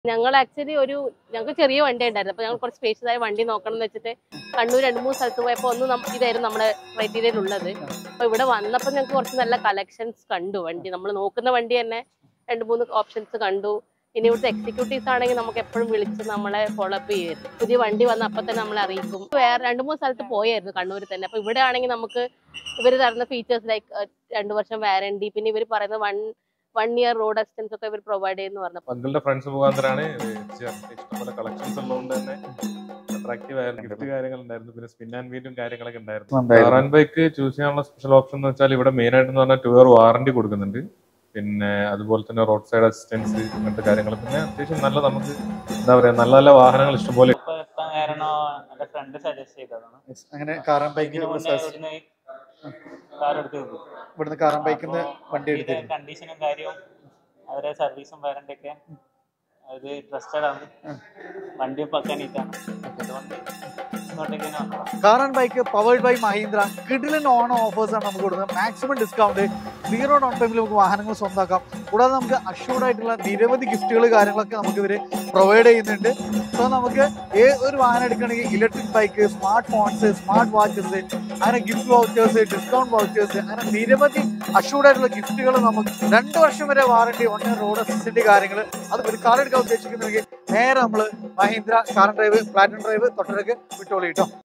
ഞങ്ങൾ ആക്ച്വലി ഒരു ഞങ്ങൾക്ക് ചെറിയ വണ്ടി ഉണ്ടായിരുന്നു അപ്പൊ ഞങ്ങൾ കുറച്ച് സ്പേഷ്യസ് ആയ വണ്ടി നോക്കണം എന്ന് വെച്ചിട്ട് കണ്ണൂർ രണ്ട് മൂന്ന് സ്ഥലത്ത് പോയപ്പോൾ ഒന്ന് നം- ഇതായിരുന്നു നമ്മുടെ ക്രൈറ്റീരിയയിൽ ഉള്ളത് അപ്പൊ ഇവിടെ വന്നപ്പോൾ ഞങ്ങൾക്ക് കുറച്ച് നല്ല കളക്ഷൻസ് കണ്ടു വണ്ടി നമ്മൾ നോക്കുന്ന വണ്ടി തന്നെ രണ്ട് മൂന്ന് ഓപ്ഷൻസ് കണ്ടു ഇനി ഇവിടുത്തെ എക്സിക്യൂട്ടീവ്സ് ആണെങ്കിൽ നമുക്ക് എപ്പോഴും വിളിച്ച് നമ്മളെ ഫോളോ അപ്പ് ചെയ്യുമായിരുന്നു പുതിയ വണ്ടി വന്ന അപ്പം തന്നെ നമ്മളെ അറിയിക്കും വേറെ രണ്ട് മൂന്ന് സ്ഥലത്ത് പോയായിരുന്നു കണ്ണൂരിൽ തന്നെ അപ്പൊ ഇവിടെ ആണെങ്കിൽ നമുക്ക് ഇവർ തരുന്ന ഫീച്ചേഴ്സ് ലൈക്ക് രണ്ട് വർഷം വാറണ്ടി പിന്നെ ഇവർ പറയുന്ന one one year road assistance ഒക്കെ ഇവർ പ്രൊവൈഡ് ചെയ്യുന്നു പറഞ്ഞു അങ്കിളുടെ ഫ്രണ്ട്സ് മുഖാന്തരാണ് ചേർന്നത് ഇഷ്ടംപോലെ കളക്ഷൻസ് ഉള്ളതുകൊണ്ട് തന്നെ അട്രാക്റ്റീവ് ആയിരുന്നു ഗിഫ്റ്റ് കാര്യങ്ങൾ ഉണ്ടായിരുന്നു പിന്നെ സ്പിൻ ആൻഡ് വീലും കാര്യങ്ങളൊക്കെ ഉണ്ടായിരുന്നു കാർ ആൻഡ് ബൈക്ക് ചൂസ് ചെയ്യാനുള്ള സ്പെഷ്യൽ ഓപ്ഷൻ എന്ന് വെച്ചാൽ ഇവിടെ മെയിൻ ആയിട്ട് എന്ന് പറഞ്ഞാൽ ടു ഇയർ വാറണ്ടി കൊടുക്കുന്നുണ്ട് പിന്നെ അതുപോലെ തന്നെ റോഡ് സൈഡ് അസിസ്റ്റൻസ് അങ്ങനത്തെ കാര്യങ്ങൾ പിന്നെ അത്യാവശ്യം നല്ല നമുക്ക് എന്താ പറയാ നല്ല നല്ല വാഹനങ്ങൾ ഇഷ്ടംപോലെ ഇപ്പൊ എത്താൻ കാരണം എന്റെ ഫ്രണ്ട് സജസ്റ്റ് ചെയ്തതാണ് അങ്ങനെ കാറാൻ ബൈക്കിൽ ഇതിന് മുന്നേ ഇവിടുന്ന് കാർ എടുത്ത് വെക്കും ഇവിടുന്ന് കാറാൻ ബൈക്കിൽ വണ്ടി എടുത്തിരുന്നു കണ്ടീഷനും കാര്യവും അവരെ സർവീസും വാറണ്ടി ഒക്കെ അത് ട്രസ്റ്റഡ് ആണ് വണ്ടി പക്ക നീറ്റാണ് അതുകൊണ്ട് ഇങ്ങോട്ടേക്ക് തന്നെ വന്നതാണ്. Car and bike powered by Mahindra കിഡിലിൻ ഓൺ ഓഫേഴ്സ് ആണ് നമുക്ക് കൊടുക്കുന്നത് maximum discount zero down payment നമുക്ക് വാഹനങ്ങൾ സ്വന്തമാക്കാം കൂടാതെ നമുക്ക് അഷ്യൂർഡ് ആയിട്ടുള്ള നിരവധി ഗിഫ്റ്റുകൾ കാര്യങ്ങളൊക്കെ നമുക്ക് ഇവർ പ്രൊവൈഡ് ചെയ്യുന്നുണ്ട് സോ നമുക്ക് ഏ ഒരു വാഹനം എടുക്കുകയാണെങ്കിൽ electric bike smart phones smart watches അങ്ങനെ ഗിഫ്റ്റ് വൗച്ചേഴ്സ് ഡിസ്കൗണ്ട് വൗച്ചേഴ്സ് അങ്ങനെ നിരവധി അഷ്യൂർഡ് ആയിട്ടുള്ള ഗിഫ്റ്റുകൾ നമുക്ക് രണ്ട് വർഷം വരെ warranty one year road assistant കാര്യങ്ങൾ അത് ഒരു കാർ എടുക്കാൻ ഉദ്ദേശിക്കുന്നുണ്ടെങ്കിൽ നേരെ നമ്മൾ Mahindra car drive platinum drive തൊട്ടരക്ക് വിട്ടോളി കേട്ടോ